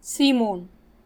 சீமோன்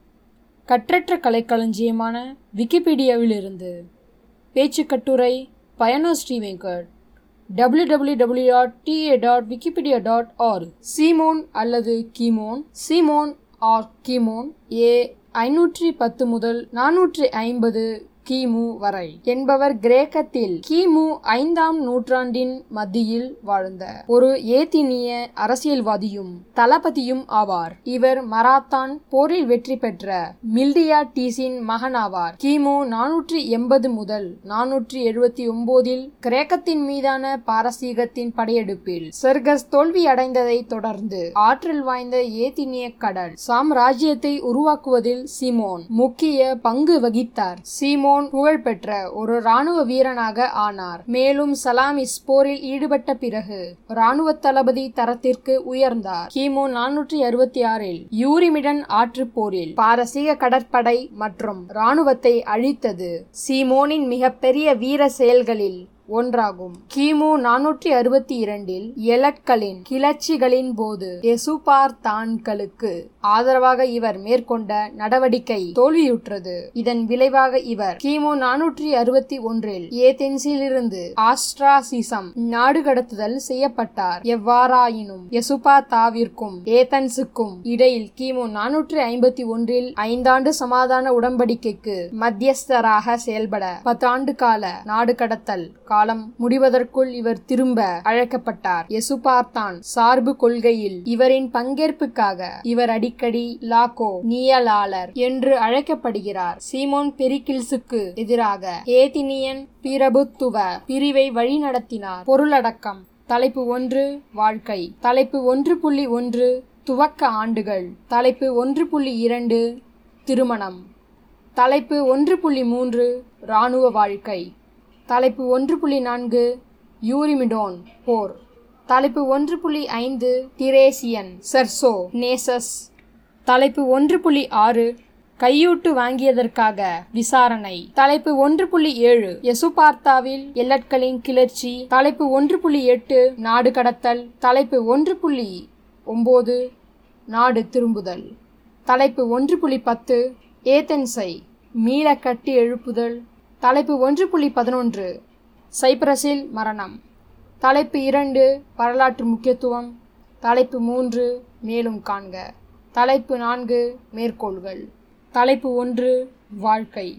கற்றற்ற கலைக்களஞ்சியமான விக்கிபீடியாவிலிருந்து பேச்சுக் கட்டுரை பயனோ Srivenkat www.ta.wikipedia.org dot dot Wikipedia dot org சீமோன் அல்லது கீமோன் சீமோன் ஆர் கீமோன் ஏ ஐநூற்றி பத்து முதல் நானூற்றி ஐம்பது கிமு வரை என்பவர் கிரேக்கத்தில் கிமு ஐந்தாம் நூற்றாண்டின் மத்தியில் வாழ்ந்த ஒரு ஏத்தினிய அரசியல்வாதியும் தளபதியும் ஆவார் இவர் மராத்தான் போரில் வெற்றி பெற்ற மில்டியா டீஸின் மகன் ஆவார் கிமு நானூற்றி எண்பது முதல் நானூற்றி எழுபத்தி ஒன்பதில் கிரேக்கத்தின் மீதான பாரசீகத்தின் படையெடுப்பில் செர்கஸ் தோல்வி அடைந்ததை தொடர்ந்து ஆற்றல் வாய்ந்த ஏத்தினிய கடல் சாம்ராஜ்யத்தை உருவாக்குவதில் சீமோன் முக்கிய பங்கு வகித்தார் சீமோன் புகழ்பெற்ற ஒரு ராணுவ வீரனாக ஆனார் மேலும் சலாமிஸ் போரில் ஈடுபட்ட பிறகு ராணுவ தளபதி தரத்திற்கு உயர்ந்தார் கிமு நானூற்றி அறுபத்தி ஆறில் யூரிமிடன் ஆற்று போரில் பாரசீக கடற்படை மற்றும் ராணுவத்தை அழித்தது சீமோனின் மிகப்பெரிய வீர செயல்களில் ஒன்றாகும் கிமு நானூற்றி அறுபத்தி இரண்டில் எலட்களின் கிளர்ச்சிகளின் போது எசுபார் தான்களுக்கு ஆதரவாக இவர் மேற்கொண்ட நடவடிக்கை தோல்வியுற்றது இதன் விளைவாக இவர் கிமு நானூற்றி அறுபத்தி ஒன்றில் ஏதென்ஸிலிருந்து ஆஸ்ட்ராசிசம் நாடு கடத்துதல் செய்யப்பட்டார் எவ்வாறாயினும் எசுபா தாவிற்கும் ஏதன்ஸுக்கும் இடையில் கிமு நானூற்றி ஐம்பத்தி ஒன்றில் ஐந்தாண்டு சமாதான உடன்படிக்கைக்கு மத்தியஸ்தராக செயல்பட பத்தாண்டு கால நாடு கடத்தல் காலம் முடிவதற்குள் இவர் திரும்ப அழைக்கப்பட்டார் எசுபார்தான் சார்பு கொள்கையில் இவரின் பங்கேற்புக்காக இவர் அடிக்கடி லாகோ நீயலாளர் என்று அழைக்கப்படுகிறார் சீமோன் பெரிகில்ஸுக்கு எதிராக ஏதினியன் பிரபுத்துவ பிரிவை வழிநடத்தினார் பொருளடக்கம் தலைப்பு ஒன்று வாழ்க்கை தலைப்பு ஒன்று புள்ளி ஒன்று துவக்க ஆண்டுகள் தலைப்பு ஒன்று புள்ளி இரண்டு திருமணம் தலைப்பு ஒன்று புள்ளி மூன்று இராணுவ வாழ்க்கை தலைப்பு ஒன்று புள்ளி நான்கு யூரிமிடோன் போர் தலைப்பு ஒன்று புள்ளி ஐந்து திரேசியன் செர்சோ நேசஸ் தலைப்பு ஒன்று புள்ளி ஆறு கையூட்டு வாங்கியதற்காக விசாரணை தலைப்பு ஒன்று புள்ளி ஏழு எசுபார்த்தாவில் எல்லட்களின் கிளர்ச்சி தலைப்பு ஒன்று புள்ளி எட்டு நாடு கடத்தல் தலைப்பு ஒன்று புள்ளி ஒன்பது நாடு திரும்புதல் தலைப்பு ஒன்று புள்ளி பத்து ஏதென்ஸை மீள கட்டி எழுப்புதல் தலைப்பு ஒன்று புள்ளி பதினொன்று சைப்ரஸில் மரணம் தலைப்பு இரண்டு வரலாற்று முக்கியத்துவம் தலைப்பு மூன்று மேலும் காண்க தலைப்பு நான்கு மேற்கோள்கள் தலைப்பு ஒன்று வாழ்க்கை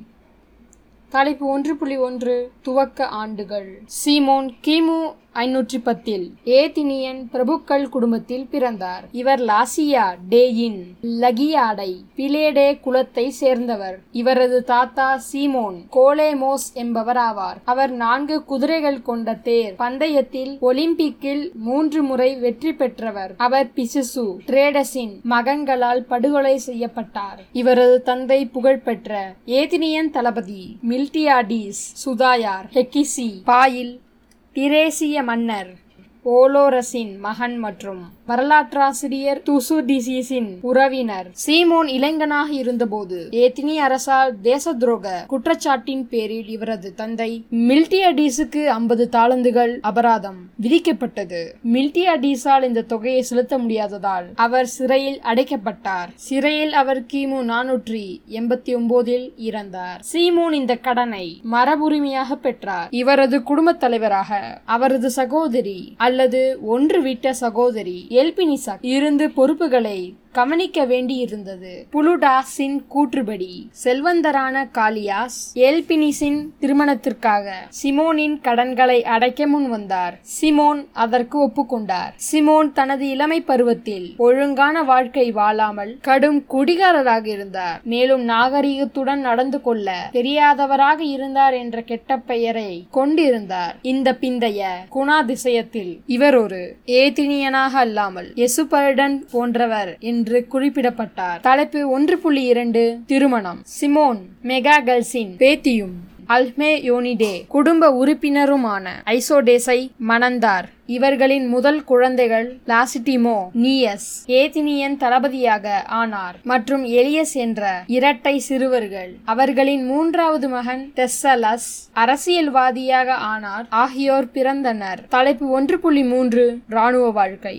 தலைப்பு ஒன்று புள்ளி ஒன்று துவக்க ஆண்டுகள் சீமோன் கிமு ஐநூற்றி பத்தில் ஏதினியன் பிரபுக்கள் குடும்பத்தில் பிறந்தார் இவர் லாசியா டேயின் லகியாடை பிலேடே குலத்தை சேர்ந்தவர் இவரது தாத்தா சீமோன் கோலேமோஸ் என்பவர் ஆவார் அவர் நான்கு குதிரைகள் கொண்ட தேர் பந்தயத்தில் ஒலிம்பிக்கில் மூன்று முறை வெற்றி பெற்றவர் அவர் பிசிசு ட்ரேடஸின் மகன்களால் படுகொலை செய்யப்பட்டார் இவரது தந்தை புகழ்பெற்ற ஏதினியன் தளபதி மில்டியாடிஸ் சுதாயார் ஹெக்கிசி பாயில் திரேசிய மன்னர் ஓலோரஸின் மகன் மற்றும் வரலாற்றாசிரியர் துசுடிசிஸின் உறவினர் சீமோன் இளைஞனாக இருந்தபோது ஏத்தினி அரசால் தேச துரோக குற்றச்சாட்டின் பேரில் இவரது தந்தை மில்டியடீஸுக்கு ஐம்பது தாளந்துகள் அபராதம் விதிக்கப்பட்டது மில்டியடீஸால் இந்த தொகையை செலுத்த முடியாததால் அவர் சிறையில் அடைக்கப்பட்டார் சிறையில் அவர் கிமு நானூற்றி எண்பத்தி ஒன்பதில் இறந்தார் சீமோன் இந்த கடனை மரபுரிமையாக பெற்றார் இவரது குடும்பத் தலைவராக அவரது சகோதரி அல்லது ஒன்று விட்ட சகோதரி எல்பினிசா இருந்து பொறுப்புகளை கவனிக்க வேண்டியிருந்தது புலுடாஸின் கூற்றுப்படி செல்வந்தரான காலியாஸ் எல்பினிஸின் திருமணத்திற்காக சிமோனின் கடன்களை அடைக்க முன் வந்தார் சிமோன் அதற்கு ஒப்புக்கொண்டார் சிமோன் தனது இளமை பருவத்தில் ஒழுங்கான வாழ்க்கை வாழாமல் கடும் குடிகாரராக இருந்தார் மேலும் நாகரிகத்துடன் நடந்து கொள்ள தெரியாதவராக இருந்தார் என்ற கெட்ட பெயரை கொண்டிருந்தார் இந்த பிந்தைய குணாதிசயத்தில் இவர் ஒரு ஏதினியனாக அல்லாமல் எசுபர்டன் போன்றவர் என்று குறிப்பிடப்பட்டார் தலைப்பு ஒன்று புள்ளி இரண்டு திருமணம் சிமோன் மெகாகல்சின் பேத்தியும் அல்மே யோனிடே குடும்ப உறுப்பினருமான ஐசோடேஸை மணந்தார் இவர்களின் முதல் குழந்தைகள் லாசிட்டிமோ நீயஸ் ஏதினியன் தளபதியாக ஆனார் மற்றும் எலியஸ் என்ற இரட்டை சிறுவர்கள் அவர்களின் மூன்றாவது மகன் தெஸ்ஸலஸ் அரசியல்வாதியாக ஆனார் ஆகியோர் பிறந்தனர் தலைப்பு ஒன்று புள்ளி மூன்று இராணுவ வாழ்க்கை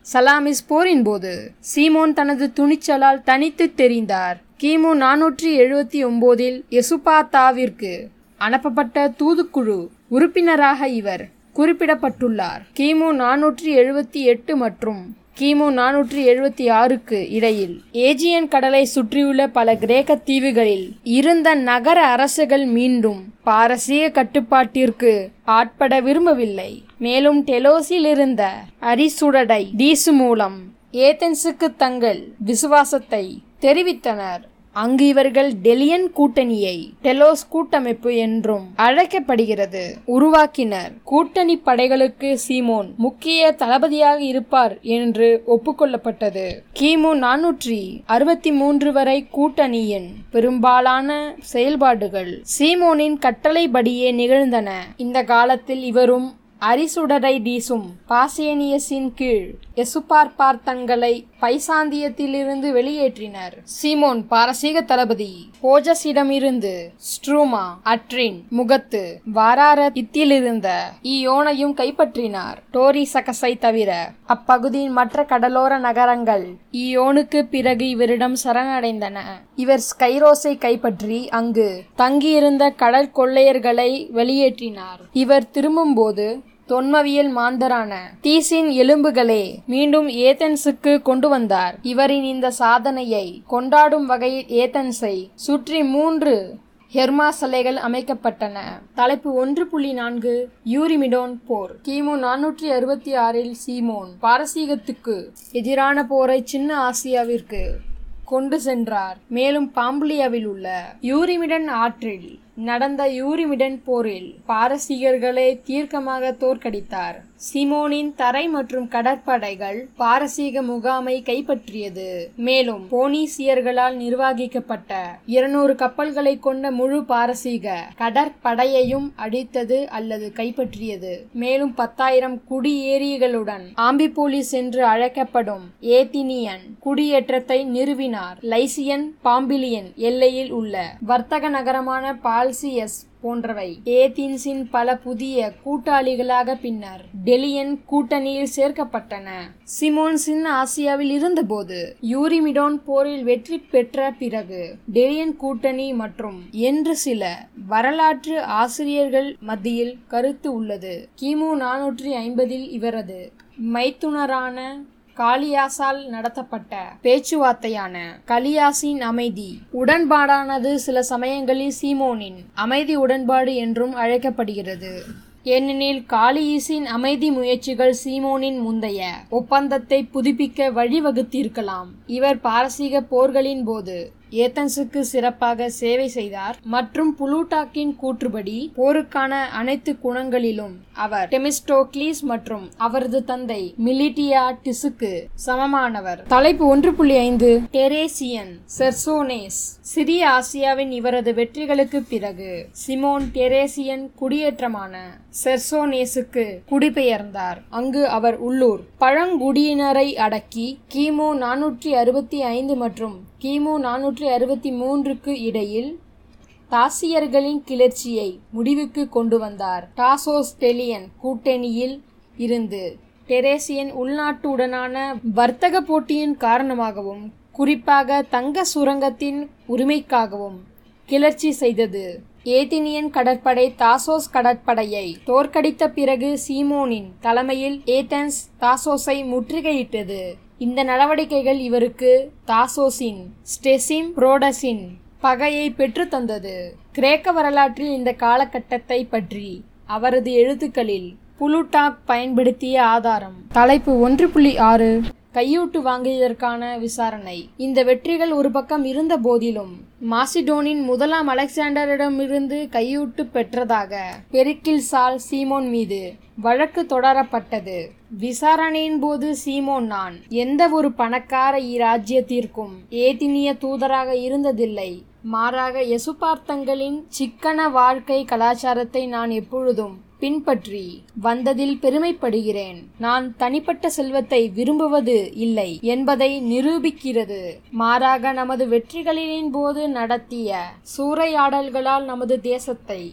சலாமிஸ் போரின் போது சீமோன் தனது துணிச்சலால் தனித்து தெரிந்தார் கிமு நானூற்றி எழுபத்தி ஒன்பதில் எசுபாத்தாவிற்கு அனுப்பப்பட்ட தூதுக்குழு உறுப்பினராக இவர் குறிப்பிடப்பட்டுள்ளார் கிமு நானூற்றி எழுபத்தி எட்டு மற்றும் கிமு நானூற்றி எழுபத்தி ஆறுக்கு இடையில் ஏஜியன் கடலை சுற்றியுள்ள பல கிரேக்க தீவுகளில் இருந்த நகர அரசுகள் மீண்டும் பாரசீக கட்டுப்பாட்டிற்கு ஆட்பட விரும்பவில்லை மேலும் டெலோஸில் இருந்த அரிசுடடை டீசு மூலம் ஏதென்ஸுக்கு தங்கள் விசுவாசத்தை தெரிவித்தனர் அங்கு இவர்கள் டெலியன் கூட்டணியை டெலோஸ் கூட்டமைப்பு என்றும் அழைக்கப்படுகிறது உருவாக்கினர் கூட்டணி படைகளுக்கு சீமோன் முக்கிய தளபதியாக இருப்பார் என்று ஒப்புக்கொள்ளப்பட்டது கிமு நானூற்றி அறுபத்தி மூன்று வரை கூட்டணியின் பெரும்பாலான செயல்பாடுகள் சீமோனின் கட்டளைப்படியே நிகழ்ந்தன இந்த காலத்தில் இவரும் அரிசுடரை டீசும் பாசேனியஸின் கீழ் எசுபார்பார் தங்களை பைசாந்தியத்திலிருந்து வெளியேற்றினர் சீமோன் பாரசீக தளபதி போஜஸிடமிருந்து ஸ்ட்ரூமா அட்ரின் முகத்து வாராரத்திலிருந்த ஈயோனையும் கைப்பற்றினார் டோரி சகஸை தவிர அப்பகுதியின் மற்ற கடலோர நகரங்கள் ஈயோனுக்கு பிறகு இவரிடம் சரணடைந்தன இவர் ஸ்கைரோஸை கைப்பற்றி அங்கு தங்கியிருந்த கடல் கொள்ளையர்களை வெளியேற்றினார் இவர் திரும்பும்போது தொன்மவியல் மாந்தரான தீசின் எலும்புகளே மீண்டும் ஏதென்ஸுக்கு கொண்டு வந்தார் இவரின் இந்த சாதனையை கொண்டாடும் வகையில் ஏதென்ஸை சுற்றி மூன்று ஹெர்மா சிலைகள் அமைக்கப்பட்டன தலைப்பு ஒன்று புள்ளி நான்கு யூரிமிடோன் போர் கிமு நானூற்றி அறுபத்தி ஆறில் சீமோன் பாரசீகத்துக்கு எதிரான போரை சின்ன ஆசியாவிற்கு கொண்டு சென்றார் மேலும் பாம்புலியாவில் உள்ள யூரிமிடன் ஆற்றில் நடந்த யூரிமிடன் போரில் பாரசீகர்களை தீர்க்கமாக தோற்கடித்தார் சிமோனின் தரை மற்றும் கடற்படைகள் பாரசீக முகாமை கைப்பற்றியது மேலும் போனீசியர்களால் நிர்வகிக்கப்பட்ட இருநூறு கப்பல்களை கொண்ட முழு பாரசீக கடற்படையையும் அடித்தது அல்லது கைப்பற்றியது மேலும் பத்தாயிரம் குடியேறிகளுடன் ஆம்பிபோலிஸ் என்று அழைக்கப்படும் ஏத்தினியன் குடியேற்றத்தை நிறுவினார் லைசியன் பாம்பிலியன் எல்லையில் உள்ள வர்த்தக நகரமான பால்சியஸ் போன்றவை ஏதின்ஸின் பல புதிய கூட்டாளிகளாக பின்னர் டெலியன் கூட்டணியில் சேர்க்கப்பட்டன சிமோன் சின்ன ஆசியாவில் இருந்தபோது யூரிமிடோன் போரில் வெற்றி பெற்ற பிறகு டெலியன் கூட்டணி மற்றும் என்று சில வரலாற்று ஆசிரியர்கள் மத்தியில் கருத்து உள்ளது கிமு நானூற்றி ஐம்பதில் இவரது மைத்துனரான காளியாசால் நடத்தப்பட்ட பேச்சுவார்த்தையான கலியாசின் அமைதி உடன்பாடானது சில சமயங்களில் சீமோனின் அமைதி உடன்பாடு என்றும் அழைக்கப்படுகிறது ஏனெனில் காளியீசின் அமைதி முயற்சிகள் சீமோனின் முந்தைய ஒப்பந்தத்தை புதுப்பிக்க வழிவகுத்திருக்கலாம் இவர் பாரசீக போர்களின் போது ஏத்தன்ஸுக்கு சிறப்பாக சேவை செய்தார் மற்றும் புளூட்டாக்கின் கூற்றுப்படி போருக்கான அனைத்து குணங்களிலும் அவர் டெமிஸ்டோக்லீஸ் மற்றும் அவரது தந்தை மிலிட்டியா டிசுக்கு சமமானவர் தலைப்பு ஒன்று புள்ளி ஐந்து டெரேசியன் செர்சோனேஸ் சிறிய ஆசியாவின் இவரது வெற்றிகளுக்கு பிறகு சிமோன் டெரேசியன் குடியேற்றமான செர்சோனேசுக்கு குடிபெயர்ந்தார் அங்கு அவர் உள்ளூர் பழங்குடியினரை அடக்கி கிமு நானூற்றி அறுபத்தி ஐந்து மற்றும் கிமு நானூற்றி அறுபத்தி மூன்றுக்கு இடையில் தாசியர்களின் கிளர்ச்சியை முடிவுக்கு கொண்டு வந்தார் டாசோஸ் டெலியன் கூட்டணியில் இருந்து டெரேசியன் உள்நாட்டுடனான வர்த்தக போட்டியின் காரணமாகவும் குறிப்பாக தங்க சுரங்கத்தின் உரிமைக்காகவும் கிளர்ச்சி செய்தது ஏதினியன் கடற்படை தாசோஸ் கடற்படையை தோற்கடித்த பிறகு சீமோனின் தலைமையில் ஏதென்ஸ் தாசோஸை முற்றுகையிட்டது இந்த நடவடிக்கைகள் இவருக்கு தாசோஸின் ஸ்டெசிம் புரோடஸின் பகையை பெற்று தந்தது கிரேக்க வரலாற்றில் இந்த காலகட்டத்தை பற்றி அவரது எழுத்துக்களில் புளுட்டாக் பயன்படுத்திய ஆதாரம் தலைப்பு ஒன்று புள்ளி ஆறு கையூட்டு வாங்கியதற்கான விசாரணை இந்த வெற்றிகள் ஒரு பக்கம் இருந்த போதிலும் மாசிடோனின் முதலாம் அலெக்சாண்டரிடமிருந்து கையூட்டு பெற்றதாக பெரிக்கில் சால் சீமோன் மீது வழக்கு தொடரப்பட்டது விசாரணையின் போது சீமோன் நான் எந்த ஒரு பணக்கார இராஜ்யத்திற்கும் ஏதினிய தூதராக இருந்ததில்லை மாறாக எசுபார்த்தங்களின் சிக்கன வாழ்க்கை கலாச்சாரத்தை நான் எப்பொழுதும் பின்பற்றி வந்ததில் பெருமைப்படுகிறேன் நான் தனிப்பட்ட செல்வத்தை விரும்புவது இல்லை என்பதை நிரூபிக்கிறது மாறாக நமது வெற்றிகளின் போது நடத்திய சூறையாடல்களால் நமது தேசத்தை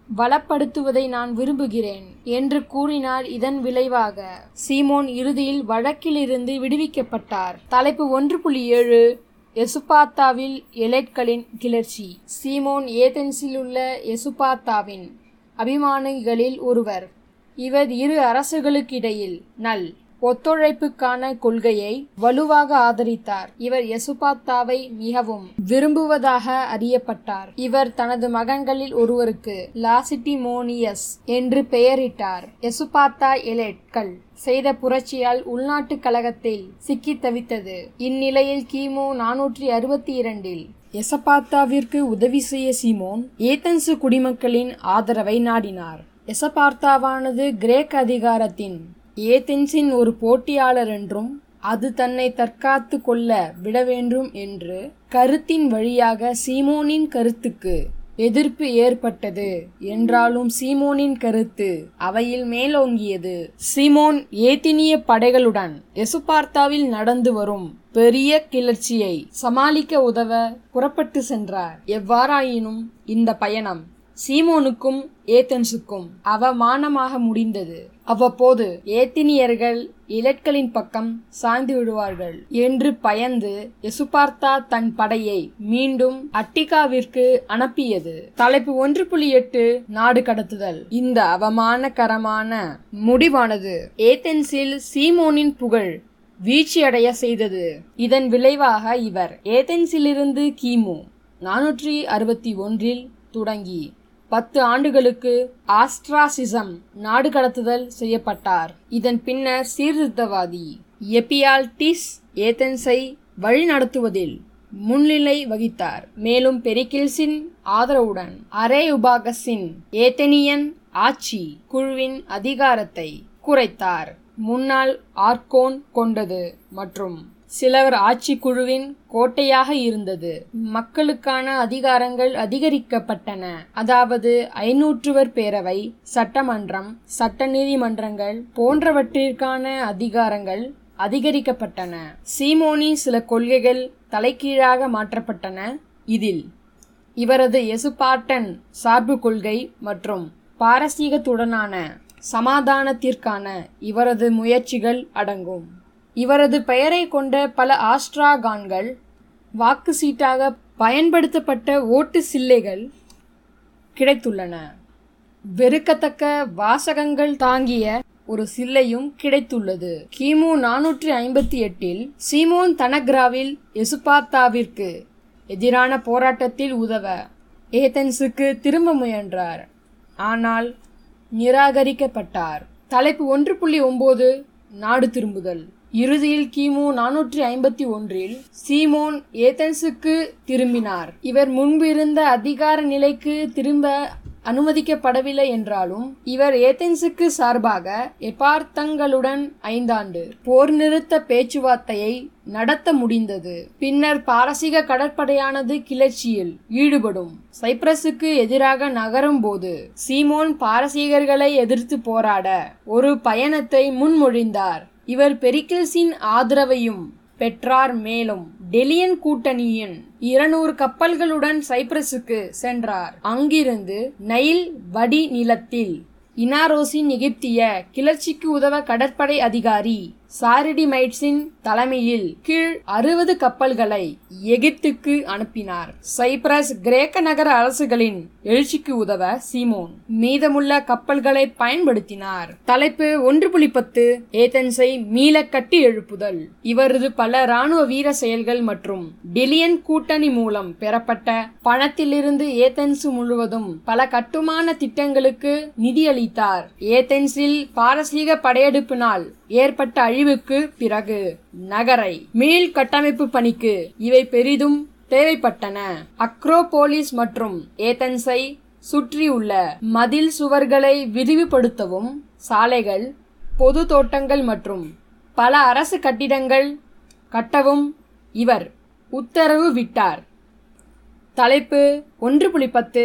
வளப்படுத்துவதை நான் விரும்புகிறேன் என்று கூறினார் இதன் விளைவாக சீமோன் இறுதியில் வழக்கிலிருந்து விடுவிக்கப்பட்டார் தலைப்பு ஒன்று புள்ளி ஏழு எசுபாத்தாவில் எலைட்களின் கிளர்ச்சி சீமோன் ஏதென்ஸில் உள்ள எசுபாத்தாவின் அபிமானிகளில் ஒருவர் இவர் இரு அரசுகளுக்கிடையில் நல் ஒத்துழைப்புக்கான கொள்கையை வலுவாக ஆதரித்தார் இவர் எசுபாத்தாவை மிகவும் விரும்புவதாக அறியப்பட்டார் இவர் தனது மகன்களில் ஒருவருக்கு லாசிட்டிமோனியஸ் என்று பெயரிட்டார் எசுபாத்தா எலெட்கள் செய்த புரட்சியால் உள்நாட்டு கழகத்தில் சிக்கி தவித்தது இந்நிலையில் கிமு நானூற்றி அறுபத்தி இரண்டில் எசபாத்தாவிற்கு உதவி செய்ய சீமோன் ஏத்தன்சு குடிமக்களின் ஆதரவை நாடினார் எசபார்த்தாவானது கிரேக் அதிகாரத்தின் ஏதென்ஸின் ஒரு போட்டியாளர் என்றும் அது தன்னை தற்காத்து கொள்ள விட வேண்டும் என்று கருத்தின் வழியாக சீமோனின் கருத்துக்கு எதிர்ப்பு ஏற்பட்டது என்றாலும் சீமோனின் கருத்து அவையில் மேலோங்கியது சீமோன் ஏத்தினிய படைகளுடன் எசுபார்த்தாவில் நடந்து வரும் பெரிய கிளர்ச்சியை சமாளிக்க உதவ புறப்பட்டு சென்றார் எவ்வாறாயினும் இந்த பயணம் சீமோனுக்கும் ஏத்தன்ஸுக்கும் அவமானமாக முடிந்தது அவ்வப்போது ஏத்தினியர்கள் இலட்களின் பக்கம் சாய்ந்து விடுவார்கள் என்று பயந்து எசுபார்த்தா தன் படையை மீண்டும் அட்டிகாவிற்கு அனுப்பியது தலைப்பு ஒன்று புள்ளி எட்டு நாடு கடத்துதல் இந்த அவமானகரமான முடிவானது ஏத்தென்ஸில் சீமோனின் புகழ் வீழ்ச்சியடைய செய்தது இதன் விளைவாக இவர் ஏதென்ஸிலிருந்து கிமு நானூற்றி அறுபத்தி ஒன்றில் தொடங்கி பத்து ஆண்டுகளுக்கு ஆஸ்ட்ராசிசம் நாடு கடத்துதல் செய்யப்பட்டார் இதன் பின்னர் சீர்திருத்தவாதி எபியால்டிஸ் ஏதென்ஸை வழிநடத்துவதில் முன்னிலை வகித்தார் மேலும் பெரிகில்ஸின் ஆதரவுடன் அரேயுபாகஸின் ஏத்தெனியன் ஆட்சி குழுவின் அதிகாரத்தை குறைத்தார் முன்னாள் ஆர்கோன் கொண்டது மற்றும் சிலவர் ஆட்சி குழுவின் கோட்டையாக இருந்தது மக்களுக்கான அதிகாரங்கள் அதிகரிக்கப்பட்டன அதாவது ஐநூற்றுவர் பேரவை சட்டமன்றம் சட்ட நீதிமன்றங்கள் போன்றவற்றிற்கான அதிகாரங்கள் அதிகரிக்கப்பட்டன சீமோனி சில கொள்கைகள் தலைகீழாக மாற்றப்பட்டன இதில் இவரது எசுபாட்டன் சார்பு கொள்கை மற்றும் பாரசீகத்துடனான சமாதானத்திற்கான இவரது முயற்சிகள் அடங்கும் இவரது பெயரை கொண்ட பல ஆஸ்ட்ராகான்கள் வாக்கு சீட்டாக பயன்படுத்தப்பட்ட ஓட்டு சில்லைகள் கிடைத்துள்ளன வெறுக்கத்தக்க வாசகங்கள் தாங்கிய ஒரு சில்லையும் கிடைத்துள்ளது கிமு நானூற்றி ஐம்பத்தி எட்டில் சீமோன் தனக்ராவில் எசுபாத்தாவிற்கு எதிரான போராட்டத்தில் உதவ ஏதென்ஸுக்கு திரும்ப முயன்றார் ஆனால் நிராகரிக்கப்பட்டார் தலைப்பு ஒன்று புள்ளி ஒன்பது நாடு திரும்புதல் இறுதியில் கிமு நானூற்றி ஐம்பத்தி ஒன்றில் சீமோன் ஏதென்ஸுக்கு திரும்பினார் இவர் முன்பு இருந்த அதிகார நிலைக்கு திரும்ப அனுமதிக்கப்படவில்லை என்றாலும் இவர் ஏதென்ஸுக்கு சார்பாக எபார்த்தங்களுடன் ஐந்தாண்டு போர் நிறுத்த பேச்சுவார்த்தையை நடத்த முடிந்தது பின்னர் பாரசீக கடற்படையானது கிளர்ச்சியில் ஈடுபடும் சைப்ரஸுக்கு எதிராக நகரும் போது சீமோன் பாரசீகர்களை எதிர்த்து போராட ஒரு பயணத்தை முன்மொழிந்தார் இவர் பெரிக்கிள்ஸின் ஆதரவையும் பெற்றார் மேலும் டெலியன் கூட்டணியின் இருநூறு கப்பல்களுடன் சைப்ரஸுக்கு சென்றார் அங்கிருந்து நைல் வடி நிலத்தில் இனாரோஸின் எகிப்திய கிளர்ச்சிக்கு உதவ கடற்படை அதிகாரி சாரிடிமைட்ஸின் தலைமையில் கீழ் அறுபது கப்பல்களை எகிப்துக்கு அனுப்பினார் சைப்ரஸ் கிரேக்க நகர அரசுகளின் எழுச்சிக்கு உதவ சீமோன் மீதமுள்ள கப்பல்களை பயன்படுத்தினார் தலைப்பு ஒன்று புள்ளி பத்து ஏதென்ஸை மீள கட்டி எழுப்புதல் இவரது பல ராணுவ வீர செயல்கள் மற்றும் டெலியன் கூட்டணி மூலம் பெறப்பட்ட பணத்திலிருந்து ஏதென்ஸ் முழுவதும் பல கட்டுமான திட்டங்களுக்கு நிதியளித்தார் ஏதென்ஸில் பாரசீக படையெடுப்பினால் ஏற்பட்ட அழிவுக்கு பிறகு நகரை மீள் கட்டமைப்பு பணிக்கு இவை பெரிதும் தேவைப்பட்டன அக்ரோபோலிஸ் மற்றும் ஏதென்ஸை சுற்றியுள்ள மதில் சுவர்களை விரிவுபடுத்தவும் சாலைகள் பொது தோட்டங்கள் மற்றும் பல அரசு கட்டிடங்கள் கட்டவும் இவர் உத்தரவு விட்டார் தலைப்பு ஒன்று புள்ளி பத்து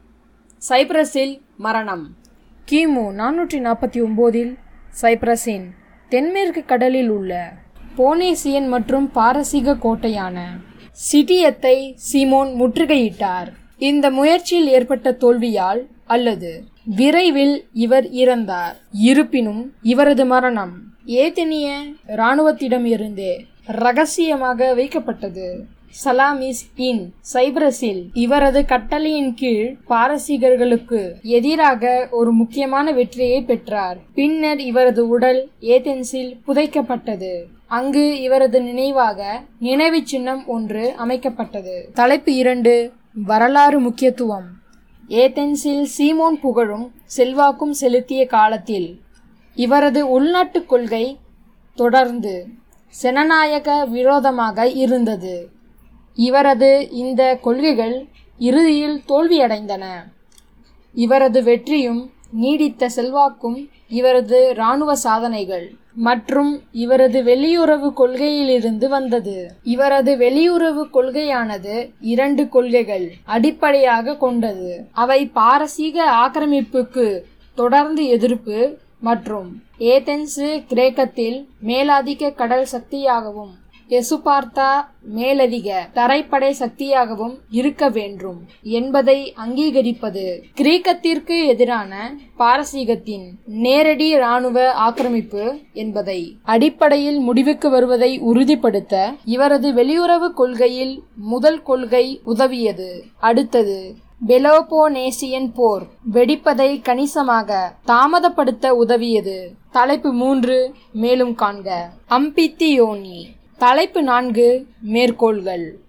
சைப்ரஸில் மரணம் கிமு நானூற்றி நாற்பத்தி ஒம்போதில் சைப்ரஸின் தென்மேற்கு கடலில் உள்ள போனேசியன் மற்றும் பாரசீக கோட்டையான சிட்டியத்தை சீமோன் முற்றுகையிட்டார் இந்த முயற்சியில் ஏற்பட்ட தோல்வியால் அல்லது விரைவில் இவர் இறந்தார் இருப்பினும் இவரது மரணம் ஏதெனிய இராணுவத்திடமிருந்தே ரகசியமாக வைக்கப்பட்டது சலாமிஸ் இன் சைப்ரஸில் இவரது கட்டளையின் கீழ் பாரசீகர்களுக்கு எதிராக ஒரு முக்கியமான வெற்றியை பெற்றார் பின்னர் இவரது உடல் ஏதென்ஸில் புதைக்கப்பட்டது அங்கு இவரது நினைவாக நினைவு சின்னம் ஒன்று அமைக்கப்பட்டது தலைப்பு இரண்டு வரலாறு முக்கியத்துவம் ஏதென்ஸில் சீமோன் புகழும் செல்வாக்கும் செலுத்திய காலத்தில் இவரது உள்நாட்டு கொள்கை தொடர்ந்து செனநாயக விரோதமாக இருந்தது இவரது இந்த கொள்கைகள் இறுதியில் தோல்வியடைந்தன இவரது வெற்றியும் நீடித்த செல்வாக்கும் இவரது இராணுவ சாதனைகள் மற்றும் இவரது வெளியுறவு கொள்கையிலிருந்து வந்தது இவரது வெளியுறவு கொள்கையானது இரண்டு கொள்கைகள் அடிப்படையாக கொண்டது அவை பாரசீக ஆக்கிரமிப்புக்கு தொடர்ந்து எதிர்ப்பு மற்றும் ஏதென்சு கிரேக்கத்தில் மேலாதிக்க கடல் சக்தியாகவும் எசுபார்த்தா மேலதிக தரைப்படை சக்தியாகவும் இருக்க வேண்டும் என்பதை அங்கீகரிப்பது கிரேக்கத்திற்கு எதிரான பாரசீகத்தின் நேரடி இராணுவ ஆக்கிரமிப்பு என்பதை அடிப்படையில் முடிவுக்கு வருவதை உறுதிப்படுத்த இவரது வெளியுறவு கொள்கையில் முதல் கொள்கை உதவியது அடுத்தது பெலோபோனேசியன் போர் வெடிப்பதை கணிசமாக தாமதப்படுத்த உதவியது தலைப்பு மூன்று மேலும் காண்க அம்பித்தியோனி தலைப்பு நான்கு மேற்கோள்கள்